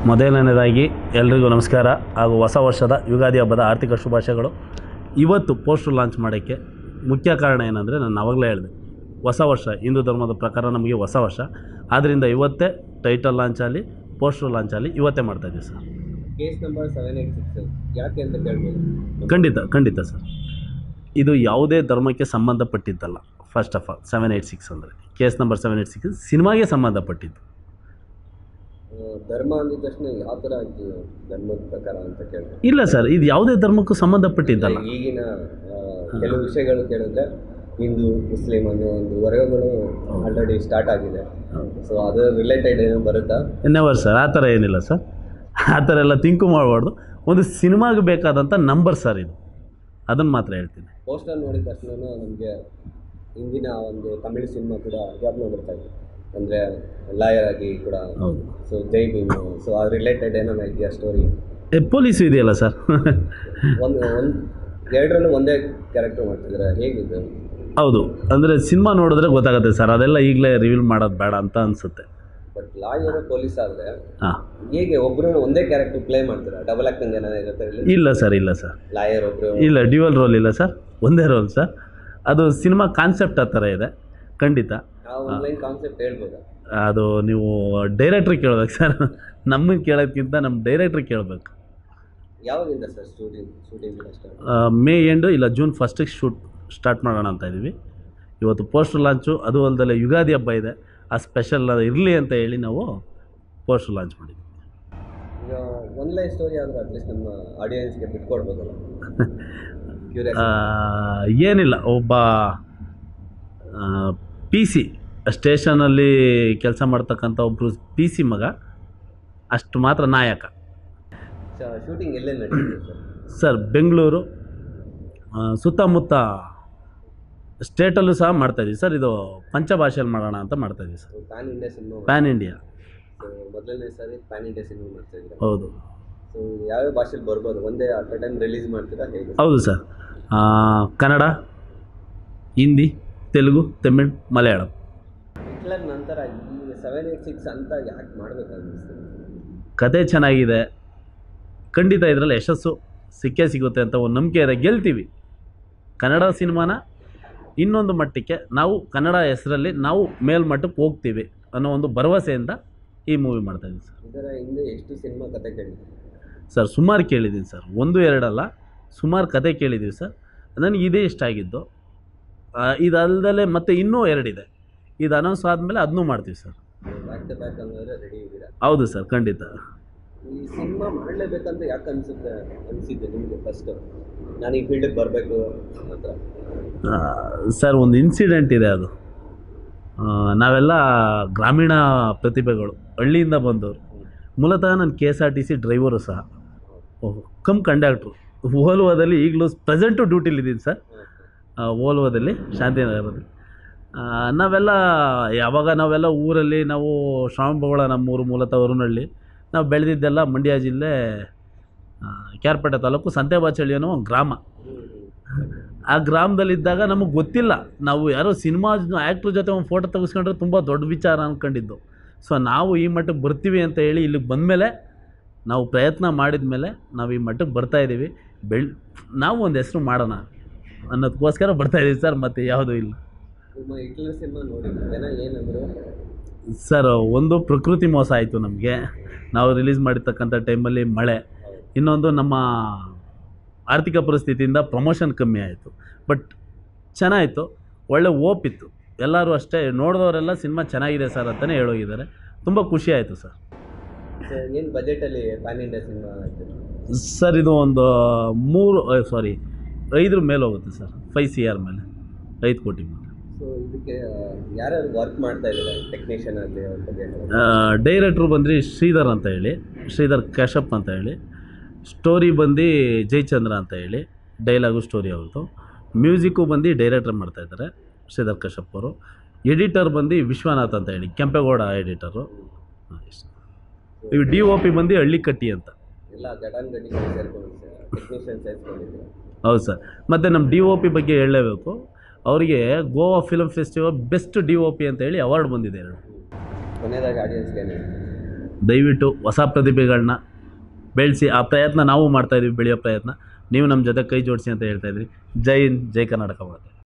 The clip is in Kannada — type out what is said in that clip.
ಮೊದಲನೇದಾಗಿ ಎಲ್ರಿಗೂ ನಮಸ್ಕಾರ ಹಾಗೂ ಹೊಸ ವರ್ಷದ ಯುಗಾದಿ ಹಬ್ಬದ ಆರ್ಥಿಕ ಶುಭಾಶಯಗಳು ಇವತ್ತು ಪೋಸ್ಟರ್ ಲಾಂಚ್ ಮಾಡೋಕ್ಕೆ ಮುಖ್ಯ ಕಾರಣ ಏನಂದರೆ ನಾನು ಆವಾಗಲೇ ಹೇಳಿದೆ ಹೊಸ ವರ್ಷ ಹಿಂದೂ ಧರ್ಮದ ಪ್ರಕಾರ ನಮಗೆ ಹೊಸ ವರ್ಷ ಆದ್ದರಿಂದ ಇವತ್ತೇ ಟೈಟಲ್ ಲಾಂಚ್ ಆಗಲಿ ಪೋಸ್ಟರ್ ಲಾಂಚ್ ಆಗಲಿ ಇವತ್ತೇ ಮಾಡ್ತಾಯಿದ್ದೀವಿ sir case number seven eight six ಯಾಕೆ ಅಂತ ಕೇಳ್ಬೋದು ಖಂಡಿತ ಖಂಡಿತ ಸರ್ ಇದು ಯಾವುದೇ ಧರ್ಮಕ್ಕೆ ಸಂಬಂಧಪಟ್ಟಿದ್ದಲ್ಲ first of all seven eight six ಅಂದರೆ case number seven eight six ಸಿನಿಮಾಗೆ ಸಂಬಂಧಪಟ್ಟಿದ್ದು ಆ, ಧರ್ಮ ಅಂದಿದ ತಕ್ಷಣ ಯಾವ ಥರ ಇದು ಧರ್ಮದ ಪ್ರಕಾರ ಅಂತ ಕೇಳ್ಬೋದು ಇಲ್ಲ ಸರ್ ಇದು ಯಾವುದೇ ಧರ್ಮಕ್ಕೂ ಸಂಬಂಧಪಟ್ಟಿದ್ದಲ್ಲ ಈಗಿನ ಆ, ಕೆಲವು ವಿಷಯಗಳು ಕೇಳಿದ್ರೆ ಹಿಂದೂ ಮುಸ್ಲಿಂ ಅನ್ನೋ ಒಂದು ವರ್ಗಗಳು ಆಲ್ರೆಡಿ ಸ್ಟಾರ್ಟ್ ಆಗಿದೆ ಸೊ ಅದರ ರಿಲೇಟೆಡ್ ಏನೋ ಬರುತ್ತಾ ನೆವರ್ ಸರ್ ಆ ಥರ ಏನಿಲ್ಲ ಸರ್ ಆ ಥರ ಎಲ್ಲ ತಿಂಕು ಮಾಡಬಾರ್ದು ಒಂದು ಸಿನಿಮಾಗೆ ಬೇಕಾದಂಥ ನಂಬರ್ ಸರ್ ಇದು ಅದನ್ನು ಮಾತ್ರ ಹೇಳ್ತೀನಿ ಪೋಸ್ಟರ್ ನೋಡಿದ ತಕ್ಷಣ ನಮಗೆ ಹಿಂದಿನ ಒಂದು ತಮಿಳ್ ಸಿನಿಮಾ ಕೂಡ ಜ್ಞಾಪನ ಬರ್ತಾ ಇದೆ ಅಂದರೆ ಲಾಯರ್ ಆಗಿ ಕೂಡ ಹೌದು ಸೊ ಜೈ ಭೀಮು ಸೊ ಆ ರಿಲೇಟೆಡ್ ಏನೋ ಇದೆಯಾ ಸ್ಟೋರಿ ಏ ಪೊಲೀಸು ಇದೆಯಲ್ಲ ಸರ್ ಒಂದು ಒಂದು ಎರಡರಲ್ಲೂ ಒಂದೇ ಕ್ಯಾರೆಕ್ಟರ್ ಮಾಡ್ತಿದ್ದಾರೆ ಹೇಗಿದೆ ಹೌದು ಅಂದರೆ ಸಿನಿಮಾ ನೋಡಿದ್ರೆ ಗೊತ್ತಾಗುತ್ತೆ ಸರ್ ಅದೆಲ್ಲ ಈಗಲೇ ರಿವೀಲ್ ಮಾಡೋದು ಬೇಡ ಅಂತ ಅನಿಸುತ್ತೆ ಬಟ್ ಲಾಯರ್ ಪೊಲೀಸ್ ಆದರೆ ಹಾಂ ಹೇಗೆ ಒಬ್ರು ಒಂದೇ ಕ್ಯಾರೆಕ್ಟರ್ ಪ್ಲೇ ಮಾಡ್ತೀರಾ ಡಬಲ್ ಆಕ್ಟಿಂಗ್ ಏನಾದ್ರು ಇರುತ್ತೆ ಇಲ್ಲಿ ಇಲ್ಲ ಸರ್ ಇಲ್ಲ ಸರ್ ಲಾಯರ್ ಒಬ್ರು ಇಲ್ಲ ಡ್ಯುವಲ್ ರೋಲ್ ಇಲ್ಲ ಸರ್ ಒಂದೇ ರೋಲ್ ಸರ್ ಅದು ಸಿನಿಮಾ ಕಾನ್ಸೆಪ್ಟ್ ಆ ಥರ ಇದೆ ಖಂಡಿತ ಆ ಆನ್ಲೈನ್ ಕಾನ್ಸೆಪ್ಟ್ ಹೇಳ್ಬೋದಾ ಅದು ನೀವು ಡೈರೆಕ್ಟ್ರಿಗೆ ಕೇಳ್ಬೇಕು ಸರ್ ನಮಗೆ ಕೇಳೋಕ್ಕಿಂತ ನಮ್ಮ ಡೈರೆಕ್ಟ್ರಿಗೆ ಕೇಳಬೇಕು ಯಾವಾಗಿಂದ ಸರ್ ಶೂಟಿಂಗ್ ಶೂಟಿಂಗ್ ಅಷ್ಟೇ ಮೇ ಎಂಡು ಇಲ್ಲ ಜೂನ್ ಫಸ್ಟಿಗೆ ಶೂಟ್ ಸ್ಟಾರ್ಟ್ ಮಾಡೋಣ ಅಂತ ಇದ್ದೀವಿ ಇವತ್ತು ಪೋಸ್ಟರ್ ಲಾಂಚು ಅದು ಅಲ್ಲದೆ ಯುಗಾದಿ ಹಬ್ಬ ಇದೆ ಆ ಸ್ಪೆಷಲ್ ಇರಲಿ ಅಂತ ಹೇಳಿ ನಾವು ಪೋಸ್ಟರ್ ಲಾಂಚ್ ಮಾಡಿದ್ವಿ ಈಗ ಒನ್ ಲೈನ್ ಸ್ಟೋರಿ ಆದ್ರೆ ಅಟ್ಲೀಸ್ಟ್ ನಮ್ಮ ಆಡಿಯನ್ಸ್ಗೆ ಬಿಟ್ಕೊಡ್ಬೋದಲ್ಲ ಆ, ಏನಿಲ್ಲ ಒಬ್ಬ ಪಿ ಸಿ ಸ್ಟೇಷನಲ್ಲಿ ಕೆಲಸ ಮಾಡ್ತಕ್ಕಂಥ ಒಬ್ಬರು ಪಿ ಸಿ ಮಗ ಅಷ್ಟು ಮಾತ್ರ ನಾಯಕ ಶೂಟಿಂಗ್ ಎಲ್ಲೇ ನಡೀತಿದೆ ಸರ್ ಸರ್ ಬೆಂಗಳೂರು ಆ, ಸುತ್ತಮುತ್ತ ಸ್ಟೇಟಲ್ಲೂ ಸಹ ಮಾಡ್ತಾಯಿದ್ದೀವಿ ಸರ್ ಇದು ಪಂಚಭಾಷೆಯಲ್ಲಿ ಮಾಡೋಣ ಅಂತ ಮಾಡ್ತಾಯಿದ್ದೀವಿ sir pan India cinema pan India ಮೊದಲನೇ ಸಾರಿ ಪ್ಯಾನ್ ಇಂಡಿಯಾ ಸಿನಿಮಾ ಮಾಡ್ತಾ ಇದ್ರೆ ಹೌದು ಸೊ ಯಾವ್ಯಾವ ಭಾಷೆಲಿ ಬರ್ಬೋದು ಒಂದೇ ಅಟ್ ಟೈಮ್ ರಿಲೀಸ್ ಮಾಡ್ತೀರಾ ಹೇಗೆ ಹೌದು ಸರ್ ಆ, ಕನ್ನಡ ಹಿಂದಿ ತೆಲುಗು ತಮಿಳ್ ಮಲಯಾಳಂ ಹಿಟ್ಲರ್ ನಂತರ ಈ ಸೆವೆನ್ ಏಯ್ಟ್ ಸಿಕ್ಸ್ ಅಂತ ಯಾಕೆ ಮಾಡ್ಬೇಕು ಅನ್ನಿಸ್ತು ಕತೆ ಚೆನ್ನಾಗಿದೆ ಖಂಡಿತ ಇದರಲ್ಲಿ ಯಶಸ್ಸು ಸಿಕ್ಕೇ ಸಿಗುತ್ತೆ ಅಂತ ಒಂದು ನಂಬಿಕೆ ಇದೆ ಗೆಲ್ತೀವಿ ಕನ್ನಡ ಸಿನಿಮಾನ ಇನ್ನೊಂದು ಮಟ್ಟಕ್ಕೆ ನಾವು ಕನ್ನಡ ಹೆಸರಲ್ಲಿ ನಾವು ಮೇಲ್ಮಟ್ಟಕ್ಕೆ ಹೋಗ್ತೀವಿ ಅನ್ನೋ ಒಂದು ಭರವಸೆಯಿಂದ ಈ ಮೂವಿ ಮಾಡ್ತಾಯಿದ್ದೀವಿ ಸರ್ ಇದರ ಹಿಂದೆ ಎಷ್ಟು ಸಿನಿಮಾ ಕತೆ ಕೇಳಿದ್ವಿ ಸರ್ ಸುಮಾರು ಕೇಳಿದ್ದೀನಿ ಸರ್ ಒಂದು ಎರಡಲ್ಲ ಸುಮಾರು ಕತೆ ಕೇಳಿದ್ದೀವಿ ಸರ್ ನನಗೆ ಇದೇ ಇಷ್ಟ ಆಗಿದ್ದು ಆ, ಇದಲ್ದಲೆ ಮತ್ತೆ ಇನ್ನೂ ಎರಡಿದೆ ಇದು ಅನೌನ್ಸ್ ಆದಮೇಲೆ ಅದನ್ನೂ ಮಾಡ್ತೀವಿ ಸರ್ ಬ್ಯಾಕ್ ಟು ಬ್ಯಾಕ್ ಅಂದರೆ ರೆಡಿ ಇದ್ದೀರಾ ಹೌದು ಸರ್ ಖಂಡಿತ ಈ ಸಿನಿಮಾ ಮಾಡಲೇಬೇಕಂತ ಯಾಕೆ ಅನಿಸುತ್ತೆ ಅನಿಸಿದ್ದೆ ನಿಮಗೆ ಫಸ್ಟು ನಾನು ಈ ಫೀಲ್ಡಿಗೆ ಬರಬೇಕು ಅಂತ ಆ, ಸರ್ ಒಂದು ಇನ್ಸಿಡೆಂಟ್ ಇದೆ ಅದು ಆ, ನಾವೆಲ್ಲ ಗ್ರಾಮೀಣ ಪ್ರತಿಭೆಗಳು ಹಳ್ಳಿಯಿಂದ ಬಂದವರು ಮೂಲತಃ ನಾನು K S R T C driver ಸಹ ಓಹ್ ಕಮ್ ಕಂಡಕ್ಟ್ರು ಓಲ್ವಾದಲ್ಲಿ ಈಗಲೂ ಪ್ರೆಸೆಂಟು ಡ್ಯೂಟಿಲಿದ್ದೀನಿ ಸರ್ ಆ, ಓಲ್ವಾದಲ್ಲಿ ಶಾಂತಿನಗರದಲ್ಲಿ ಆ, ನಾವೆಲ್ಲ ಯಾವಾಗ ನಾವೆಲ್ಲ ಊರಲ್ಲಿ ನಾವು ಶ್ರವಣಬೆಳಗೊಳ ನಮ್ಮೂರು ಮೂಲತಃ ವರುನಹಳ್ಳಿ ನಾವು ಬೆಳೆದಿದ್ದೆಲ್ಲ ಮಂಡ್ಯ ಜಿಲ್ಲೆ ಆ, ಕ್ಯಾರ್ಪೇಟೆ ತಾಲೂಕು ಸಂತೆಬಾಚಳ್ಳಿ ಅನ್ನೋ ಒಂದು ಗ್ರಾಮ ಆ ಗ್ರಾಮದಲ್ಲಿದ್ದಾಗ ನಮಗೆ ಗೊತ್ತಿಲ್ಲ ನಾವು ಯಾರೋ ಸಿನಿಮಾ ಆ್ಯಕ್ಟ್ರ್ ಜೊತೆ ಒಂದು ಫೋಟೋ ತೆಗೆಸ್ಕೊಂಡ್ರೆ ತುಂಬ ದೊಡ್ಡ ವಿಚಾರ ಅಂದ್ಕೊಂಡಿದ್ದು ಸೊ ನಾವು ಈ ಮಟ್ಟಕ್ಕೆ ಬರ್ತೀವಿ ಅಂತ ಹೇಳಿ ಇಲ್ಲಿಗೆ ಬಂದಮೇಲೆ ನಾವು ಪ್ರಯತ್ನ ಮಾಡಿದ ಮೇಲೆ ನಾವು ಈ ಮಟ್ಟಕ್ಕೆ ಬರ್ತಾ ಇದ್ದೀವಿ ಬೆಳ್ ನಾವು ಒಂದು ಹೆಸರು ಮಾಡೋಣ ಅನ್ನೋದಕ್ಕೋಸ್ಕರ ಬರ್ತಾ ಇದ್ದೀವಿ ಸರ್ ಮತ್ತು ಯಾವುದೂ ಇಲ್ಲ ನಿಮ್ಮ ಹಿಟ್ಲರ್ ಸಿನಿಮಾ ನೋಡಿ ಜನ ಏನಂದ್ರು ಸರ್ ಒಂದು ಪ್ರಕೃತಿ ಮೋಸ ಆಯಿತು ನಮಗೆ ನಾವು ರಿಲೀಸ್ ಮಾಡಿರ್ತಕ್ಕಂಥ ಟೈಮಲ್ಲಿ ಮಳೆ ಇನ್ನೊಂದು ನಮ್ಮ ಆರ್ಥಿಕ ಪರಿಸ್ಥಿತಿಯಿಂದ ಪ್ರಮೋಷನ್ ಕಮ್ಮಿ ಆಯಿತು ಬಟ್ ಚೆನ್ನಾಯಿತು ಒಳ್ಳೆ ಓಪ್ ಇತ್ತು ಎಲ್ಲರೂ ಅಷ್ಟೇ ನೋಡಿದವರೆಲ್ಲ ಸಿನಿಮಾ ಚೆನ್ನಾಗಿದೆ ಸರ್ ಅಂತಲೇ ಹೇಳೋಗಿದ್ದಾರೆ ತುಂಬ ಖುಷಿ ಆಯಿತು ಸರ್ ಏನು ಬಜೆಟಲ್ಲಿ ಪ್ಯಾನ್ ಇಂಡಿಯಾ ಸಿನಿಮಾ ಆಯಿತು ಸರ್ ಇದು ಒಂದು ಮೂರು ಸಾರಿ ಐದ್ರ ಮೇಲೆ ಹೋಗುತ್ತೆ ಸರ್ ಫೈವ್ ಸಿ ಆರ್ ಮೇಲೆ ಐದು ಕೋಟಿ ಮೇಲೆ ಸೊ ಇದಕ್ಕೆ ಯಾರ್ಯಾರು ವರ್ಕ್ ಮಾಡ್ತಾ ಇದ್ದಾರೆ ಟೆಕ್ನಿಷಿಯನ್ ಆಗಲಿ ಅವ್ರ ಬಗ್ಗೆ ಹೇಳಿ. ಡೈರೆಕ್ಟ್ರು ಬಂದು ಶ್ರೀಧರ್ ಅಂತ ಹೇಳಿ ಶ್ರೀಧರ್ ಕಶ್ಯಪ್ ಅಂತ ಹೇಳಿ ಸ್ಟೋರಿ ಬಂದು ಜಯಚಂದ್ರ ಅಂತ ಹೇಳಿ ಡೈಲಾಗು ಸ್ಟೋರಿ ಅವ್ರದ್ದು ಮ್ಯೂಸಿಕ್ಕು ಬಂದು ಡೈರೆಕ್ಟ್ರ್ ಮಾಡ್ತಾಯಿದ್ದಾರೆ ಶ್ರೀಧರ್ ಕಶ್ಯಪ್ ಅವರು ಎಡಿಟರ್ ಬಂದು ವಿಶ್ವನಾಥ್ ಅಂತ ಹೇಳಿ ಕೆಂಪೇಗೌಡ ಎಡಿಟರು ಇವು ಡಿ ಒ ಪಿ ಬಂದು ಹಳ್ಳಿಕಟ್ಟಿ ಅಂತ ಎಲ್ಲ ಗಟಾನ್ಗಡಿ ಸೇರ್ಕೊಂಡು ಟೆಕ್ನಿಷಿಯನ್ ಸೇರ್ಕೊಂಡಿದ್ರು ಹೌದು ಸರ್ ಮತ್ತು ನಮ್ಮ ಡಿ ಒ ಪಿ ಬಗ್ಗೆ ಹೇಳಲೇಬೇಕು ಅವರಿಗೆ Goa film festival best D O P ಅಂತ ಹೇಳಿ ಅವಾರ್ಡ್ ಬಂದಿದೆ ಎರಡು ಕೊನೆಯದಾಗಿ ಆಡಿಯನ್ಸ್ಗೆ ಏನು ದಯವಿಟ್ಟು ಹೊಸ ಪ್ರತಿಭೆಗಳನ್ನ ಬೆಳೆಸಿ ಆ ಪ್ರಯತ್ನ ನಾವು ಮಾಡ್ತಾಯಿದ್ದೀವಿ ಬೆಳೆಯೋ ಪ್ರಯತ್ನ ನೀವು ನಮ್ಮ ಜೊತೆ ಕೈ ಜೋಡಿಸಿ ಅಂತ ಹೇಳ್ತಾಯಿದ್ರಿ ಜೈ ಹಿಂದ್ ಜೈ ಕರ್ನಾಟಕ ಮಾತೆ